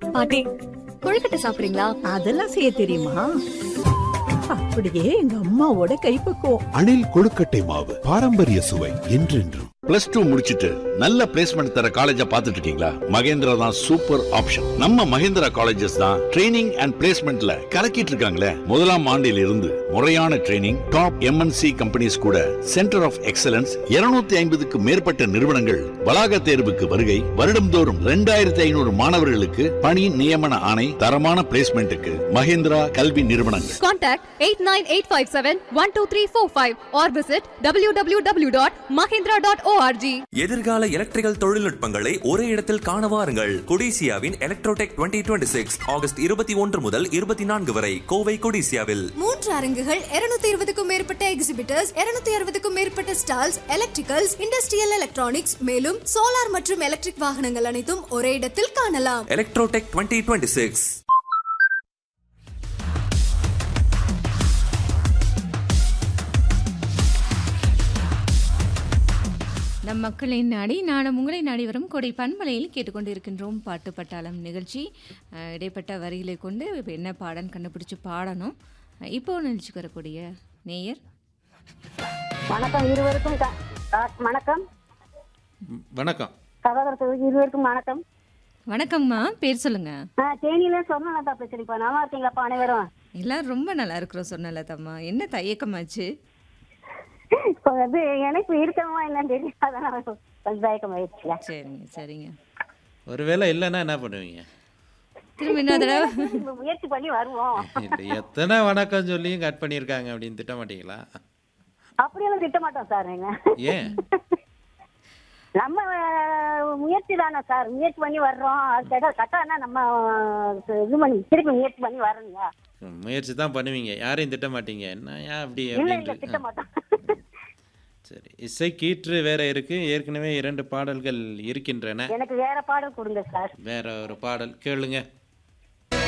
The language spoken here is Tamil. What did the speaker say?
பாட்டி கொழுக்கட்டை சாப்பிடுறீங்களா அதெல்லாம் செய்ய தெரியுமா அப்படியே எங்க அம்மாவோட கைப்பக்குவம் அணில் கொழுக்கட்டை மாவு பாரம்பரிய சுவை என்றென்றும் பிளஸ் டூ முடிச்சிட்டு நல்ல பிளேஸ்மெண்ட் தர காலேஜா பார்த்துட்டு இருக்கீங்களா மகேந்திரா தான் சூப்பர் ஆப்ஷன் நம்ம மகேந்திரா காலேஜஸ் தான் ட்ரைனிங் அண்ட் பிளேஸ்மெண்ட்ல கலக்கிட்டு இருக்காங்களே முதலாம் ஆண்டில் இருந்து முறையான ட்ரைனிங் டாப் எம்என்சி கம்பெனிஸ் கூட சென்டர் ஆஃப் எக்ஸலன்ஸ் 250 ஐம்பதுக்கு மேற்பட்ட நிறுவனங்கள் வளாக தேர்வுக்கு வருகை வருடம்தோறும் ரெண்டாயிரத்தி ஐநூறு மாணவர்களுக்கு பணி நியமன ஆணை தரமான பிளேஸ்மெண்ட்டுக்கு மகேந்திரா கல்வி நிறுவனங்கள் Contact 89857-12345 or visit www.mahindra.org. எதிர்கால எலக்ட்ரிக்கல் தொழில்நுட்பங்களை ஒரே இடத்தில் காண வாருங்கள் கொடிசியாவின் எலக்ட்ரோடெக் 2026 சிக்ஸ் ஆகஸ்ட் இருபத்தி ஒன்று முதல் இருபத்தி நான்கு வரை கோவை கொடிசியாவில் மூன்று அரங்குகள் 220 இருபதுக்கும் மேற்பட்ட எக்ஸிபிட்டர்ஸ் 260 அறுபதுக்கும் மேற்பட்ட ஸ்டால்ஸ் எலக்ட்ரிக்கல்ஸ் இண்டஸ்ட்ரியல் எலக்ட்ரானிக்ஸ் மேலும் சோலார் மற்றும் எலக்ட்ரிக் வாகனங்கள் அனைத்தும் ஒரே இடத்தில் காணலாம் எலக்ட்ரோடெக் 2026 சிக்ஸ் நம் மக்களின் நாடி நானும் உங்களை நாடி வரும் கொடை பண்பலையில் கேட்டுக்கொண்டிருக்கின்றோம் பாட்டு பட்டாளம் நிகழ்ச்சி அஹ், இடைப்பட்ட வரிகளை கொண்டு இப்ப என்ன பாடன்னு கண்டுபிடிச்சு பாடணும் அஹ், இப்போ நிகழ்ச்சிக்கு வரக்கூடிய நேயர் வணக்கம் இருவருக்கும் க- கா- வணக்கம் ம், வணக்கம் சகோதரத்துக்கு இருவருக்கும் வணக்கம் வணக்கம்மா பேர் சொல்லுங்க ஆ, தேனியில சொன்னலதா பேசுறீங்கப்பா நல்லா இருக்கீங்களாப்பா அனைவரும் எல்லாரும் ரொம்ப நல்லா இருக்கிறோம் சொன்னல தம்மா என்ன தயக்கமாச்சு இப்போ வந்து எனக்கு இருக்கமா என்னன்னு தெரியல அதான் கொஞ்சம் தயக்கம் ஆயிடுச்சுல சரிங்க சரிங்க ஒருவேளை இல்லைன்னா என்ன பண்ணுவீங்க திரும்ப இன்னொரு தடவை இப்ப முயற்சி பண்ணி வருவோம் இல்லை எத்தனை வணக்கம் சொல்லியும் கட் பண்ணியிருக்காங்க அப்படின்னு திட்ட மாட்டீங்களா அப்படியெல்லாம் திட்ட மாட்டோம் சார் எங்க ஏன் நம்ம அஹ், முயற்சி தானே சார் முயற்சி பண்ணி வர்றோம் அது கேட்டா கட்டானா நம்ம அஹ், இது பண்ணி திருப்பி முயற்சி பண்ணி வரணுங்க முயற்சி தான் பண்ணுவீங்க யாரையும் திட்ட மாட்டீங்க என்ன ஏன் அப்படி இல்ல இல்ல திட்ட அப்படின்ட்டு மாட்டோம் சரி இசை கீற்று வேற இருக்கு ஏற்கனவே இரண்டு பாடல்கள் இருக்கின்றன எனக்கு வேற பாடல் கொடுங்க சார் வேற ஒரு பாடல் கேளுங்க